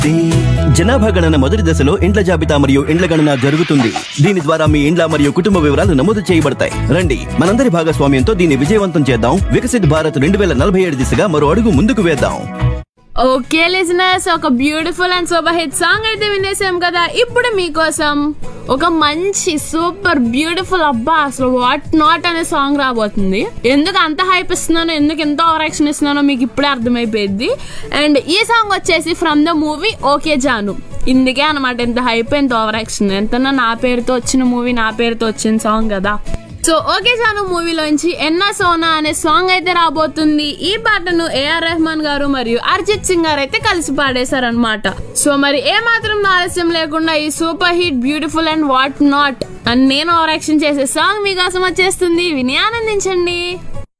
జనాభా గణన మొదటి దశలో ఇండ్ల జాబితా మరియు ఇండ్ల గణన జరుగుతుంది దీని ద్వారా మీ ఇండ్ల మరియు కుటుంబ వివరాలు నమోదు చేయబడతాయి రండి మనందరి భాగస్వామ్యంతో దీన్ని విజయవంతం చేద్దాం వికసిత్ భారత్ రెండు వేల నలభై ఏడు దిశగా మరో అడుగు ముందుకు వేద్దాం ఓకే లిజనర్స్ ఒక beautiful and super hit song అయితే వినేసాం కదా ఇప్పుడు మీకోసం ఒక మంచి సూపర్ బ్యూటిఫుల్ అబ్బా అసలు వాట్ నాట్ అనే సాంగ్ రాబోతుంది ఎందుకు అంత హైప్ ఇస్తున్నానో ఎందుకు ఎంత ఓవర్ యాక్షన్ ఇస్తున్నానో మీకు ఇప్పుడే అర్థమైపోయింది అండ్ ఈ సాంగ్ వచ్చేసి from the movie OK Jaanu ఇందుకే అనమాట ఎంత హైప్ ఎంత ఓవర్ యాక్షన్ ఎంత నా పేరుతో వచ్చిన మూవీ నా పేరుతో వచ్చిన సాంగ్ కదా సో ఓకే జాను మూవీలోంచి ఎన్నా సోనా అనే సాంగ్ అయితే రాబోతుంది ఈ పాటను ఏఆర్ రెహమాన్ గారు మరియు అర్జిత్ సింగ్ గారు అయితే కలిసి పాడేశారనమాట సో మరి ఏ మాత్రం ఆలస్యం లేకుండా ఈ super hit beautiful and what not అని నేను ఓవర్ యాక్షన్ చేసే సాంగ్ మీకోసం వచ్చేస్తుంది విని ఆనందించండి